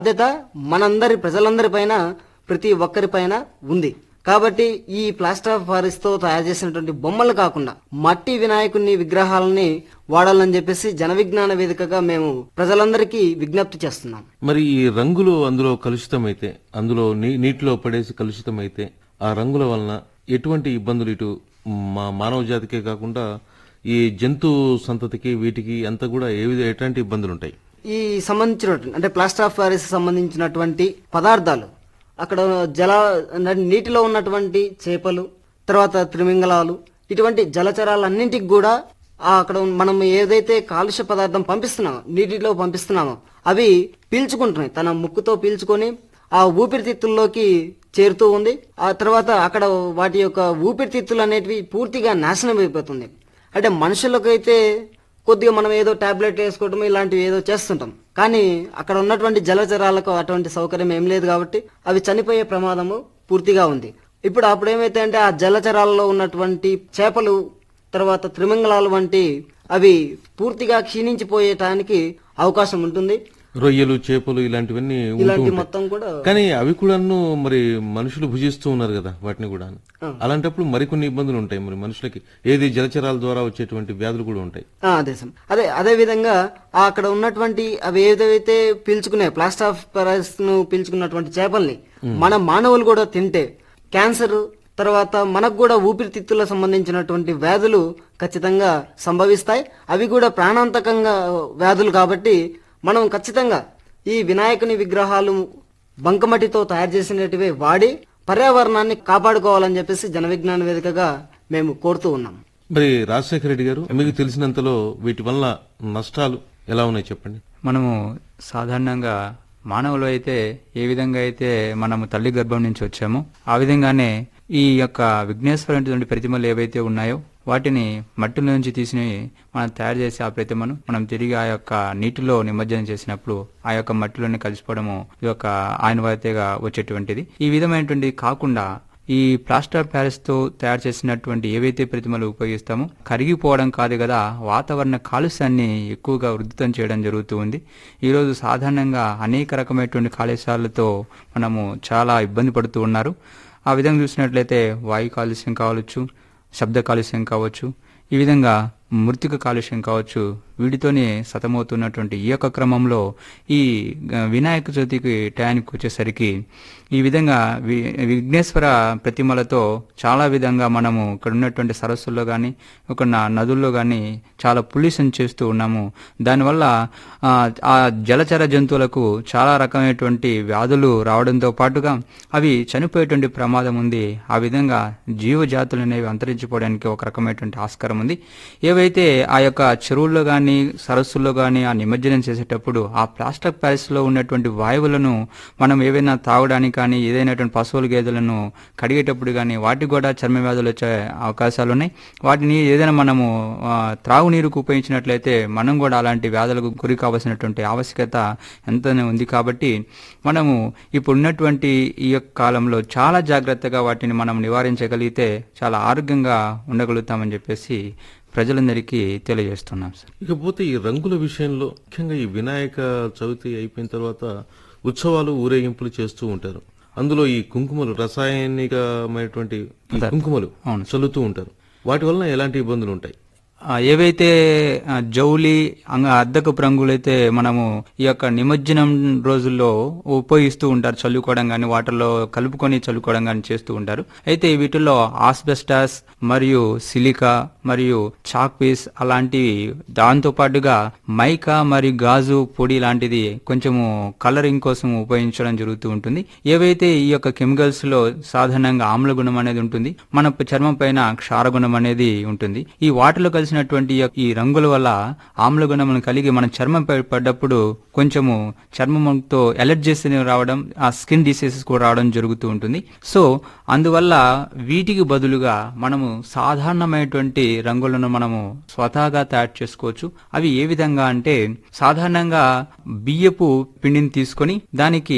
బాధ్యత మనందరి ప్రజలందరి పైన ప్రతి ఒక్కరి పైన ఉంది కాబట్టి ఈ ప్లాస్టర్ ఆఫ్ పారిస్ తో తయారు చేసినటువంటి బొమ్మలు కాకుండా మట్టి వినాయకుని విగ్రహాలని వాడాలని చెప్పేసి జన విజ్ఞాన వేదికగా మేము ప్రజలందరికీ విజ్ఞప్తి చేస్తున్నాం మరి ఈ రంగులు అందులో కలుషితమైతే అందులో నీ- నీటిలో పడేసి కలుషితమైతే ఆ రంగుల వలన ఎటువంటి ఇబ్బందులు ఇటు మా మానవ జాతికే కాకుండా ఈ జంతు సంతతికి వీటికి అంతా కూడా ఏ విధ ఎటువంటి ఇబ్బందులు ఉంటాయి ఈ సంబంధించినటువంటి అంటే ప్లాస్టర్ ఆఫ్ పారిస్ సంబంధించినటువంటి పదార్థాలు అక్కడ జల అంటే నీటిలో ఉన్నటువంటి చేపలు తర్వాత త్రిమింగలాలు ఇటువంటి జలచరాలన్నింటికి కూడా ఆ అక్కడ ఉన్న- మనం ఏదైతే కాలుష్య పదార్థం పంపిస్తున్నామో నీటిలో పంపిస్తున్నామో అవి పీల్చుకుంటున్నాయి తన ముక్కుతో పీల్చుకొని ఆ ఊపిరితిత్తుల్లోకి చేరుతూ ఉంది ఆ తర్వాత అక్కడ వాటి యొక్క ఊపిరితిత్తులు అనేటివి పూర్తిగా నాశనం అయిపోతుంది అంటే మనుషులకైతే కొద్దిగా మనం ఏదో టాబ్లెట్ వేసుకోవడం ఇలాంటివి ఏదో చేస్తుంటాం కానీ అక్కడ ఉన్నటువంటి జలచరాలకు అటువంటి సౌకర్యం ఏం లేదు కాబట్టి అవి చనిపోయే ప్రమాదము పూర్తిగా ఉంది ఇప్పుడు అప్పుడు ఏమైతే అంటే ఆ జలచరాలలో ఉన్నటువంటి చేపలు తర్వాత త్రిమంగళాలు వంటి అవి పూర్తిగా క్షీణించిపోయేటానికి అవకాశం ఉంటుంది రొయ్యలు చేపలు ఇలాంటివన్నీ ఉంటూ ఇలాంటి ఉంటాయి. మొత్తం కూడా కానీ అవి కూడాను మరి మనుషులు భుజిస్తూ ఉన్నారు కదా వాటిని కూడా అలాంటప్పుడు మరికొన్ని ఇబ్బందులు ఉంటాయి మరి మనుషులకి ఏది జలచరాల ద్వారా వచ్చేటువంటి వ్యాధులు కూడా ఉంటాయి ఆ, అదే సార్ అదే అదే విధంగా ఆ అక్కడ ఉన్నటువంటి అవి ఏదైతే పీల్చుకునే ప్లాస్టర్ ఆఫ్ పారిస్ ను పీల్చుకున్నటువంటి చేపల్ని మన మానవులు కూడా తింటే క్యాన్సర్ తర్వాత మనకు కూడా ఊపిరితిత్తుల సంబంధించినటువంటి వ్యాధులు ఖచ్చితంగా సంభవిస్తాయి అవి కూడా ప్రాణాంతకంగా వ్యాధులు కాబట్టి మనం ఖచ్చితంగా ఈ వినాయకుని విగ్రహాలు బంకమట్టితో తయారు చేసినటివే వాడి పర్యావరణాన్ని కాపాడుకోవాలని చెప్పేసి జన విజ్ఞాన వేదికగా మేము కోరుతూ ఉన్నాం మరి రాజశేఖర రెడ్డి గారు మీకు తెలిసినంతలో వీటి వల్ల నష్టాలు ఎలా ఉన్నాయి చెప్పండి మనము సాధారణంగా మానవులు అయితే ఏ విధంగా అయితే మనము తల్లి గర్భం నుంచి వచ్చామో ఆ విధంగానే ఈ యొక్క విఘ్నేశ్వరుని ప్రతిమలు ఏవైతే ఉన్నాయో వాటిని మట్టిలో నుంచి తీసి మనం తయారు చేసి ఆ ప్రతిమను మనం తిరిగి ఆ యొక్క నీటిలో నిమజ్జనం చేసినప్పుడు ఆ యొక్క మట్టిలోనే కలిసిపోవడము ఈ యొక్క ఆనవాయితీగా వచ్చేటువంటిది ఈ విధమైనటువంటి కాకుండా ఈ ప్లాస్టర్ ప్యారిస్ తో తయారు చేసినటువంటి ఏవైతే ప్రతిమలు ఉపయోగిస్తామో కరిగిపోవడం కాదు కదా వాతావరణ కాలుష్యాన్ని ఎక్కువగా వృద్ధితం చేయడం జరుగుతూ ఉంది ఈరోజు సాధారణంగా అనేక రకమైనటువంటి కాలుష్యాలతో మనము చాలా ఇబ్బంది పడుతూ ఉన్నారు ఆ విధంగా చూసినట్లయితే వాయు కాలుష్యం కావచ్చు శబ్ద కాలుష్యం కావచ్చు ఈ విధంగా మృతిక కాలుష్యం కావచ్చు వీటితోనే సతమవుతున్నటువంటి ఈ యొక్క క్రమంలో ఈ ఆ, వినాయక చవితికి టయానికి వచ్చేసరికి ఈ విధంగా వి- విఘ్నేశ్వర ప్రతిమలతో చాలా విధంగా మనము ఇక్కడ ఉన్నటువంటి సరస్సుల్లో కానీ ఒక నా- నదుల్లో కానీ చాలా పొల్యూషన్ చేస్తూ ఉన్నాము దానివల్ల ఆ, ఆ జలచర జంతువులకు చాలా రకమైనటువంటి వ్యాధులు రావడంతో పాటుగా అవి చనిపోయేటువంటి ప్రమాదం ఉంది ఆ విధంగా జీవజాతులు అనేవి అంతరించిపోవడానికి ఒక రకమైనటువంటి ఆస్కారం ఉంది ఏవైతే ఆ యొక్క చెరువుల్లో కానీ సరస్సుల్లో కానీ ఆ నిమజ్జనం చేసేటప్పుడు ఆ ప్లాస్టిక్ ప్యారిస్ లో ఉన్నటువంటి వాయువులను మనం ఏవైనా తాగడానికి కానీ ఏదైనటువంటి పశువుల గేదెలను కడిగేటప్పుడు కానీ వాటికి కూడా చర్మ వ్యాధులు వచ్చే అవకాశాలు ఉన్నాయి వాటిని ఏదైనా మనము ఆ, త్రాగునీరుకు ఉపయోగించినట్లయితే మనం కూడా అలాంటి వ్యాధులకు గురి కావాల్సినటువంటి ఆవశ్యకత ఎంతనే ఉంది కాబట్టి మనము ఇప్పుడు ఉన్నటువంటి ఈ యొక్క కాలంలో చాలా జాగ్రత్తగా వాటిని మనం నివారించగలిగితే చాలా ఆరోగ్యంగా ఉండగలుగుతామని చెప్పేసి ప్రజలందరికీ తెలియజేస్తున్నాం సార్ ఇకపోతే ఈ రంగుల విషయంలో ముఖ్యంగా ఈ వినాయక చవితి అయిపోయిన తర్వాత ఉత్సవాలు ఊరేగింపులు చేస్తూ ఉంటారు అందులో ఈ కుంకుమలు రసాయనికమైనటువంటి ఈ కుంకుమలు అవును. చల్లుతూ ఉంటారు వాటి వలన ఎలాంటి ఇబ్బందులు ఉంటాయి ఆ, ఏవైతే ఆ, జౌలి అంగ- అద్దకపు రంగులైతే మనము ఈ యొక్క నిమజ్జనం రోజుల్లో ఉపయోగిస్తూ ఉంటారు చల్లుకోవడం కానీ వాటర్లో కలుపుకొని చల్లుకోవడం కానీ చేస్తూ ఉంటారు అయితే వీటిల్లో ఆస్బెస్టాస్ మరియు సిలికా మరియు చాక్ పీస్ అలాంటివి దాంతో పాటుగా మైకా మరియు గాజు పొడి లాంటిది కొంచెము కలరింగ్ కోసం ఉపయోగించడం జరుగుతూ ఉంటుంది ఏవైతే ఈ యొక్క కెమికల్స్ లో సాధారణంగా ఆమ్ల గుణం అనేది ఉంటుంది మన ప- చర్మం పైన క్షార గుణం అనేది ఉంటుంది ఈ వాటిలో కలిసినటువంటి ఈ యొక్క- ఈ రంగుల వల్ల ఆమ్ల గుణమును కలిగి మన చర్మం పై పడ్డప్పుడు కొంచెము చర్మంతో ఎలర్జీస్ రావడం ఆ స్కిన్ డిసీజెస్ కూడా రావడం జరుగుతూ ఉంటుంది సో అందువల్ల వీటికి బదులుగా మనము సాధారణమైనటువంటి రంగులను మనము స్వతహాగా తయారు చేసుకోవచ్చు అవి ఏ విధంగా అంటే సాధారణంగా బియ్యపు పిండిని తీసుకొని దానికి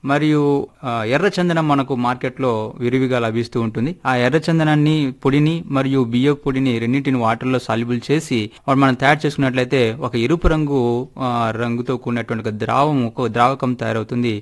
మరియు ఆ, ఎర్ర చందనం మనకు మార్కెట్లో విరివిగా లభిస్తూ ఉంటుంది ఆ ఎర్ర చందనాన్ని పొడిని మరియు బియ్య పొడిని రెండింటిని వాటర్లో సాల్యుబుల్ చేసి వాడు మనం తయారు చేసుకున్నట్లయితే ఒక ఎరుపు రంగు ఆ, రంగుతో కూడినటువంటి ఒక ద్రావం ఒక ద్రావకం తయారవుతుంది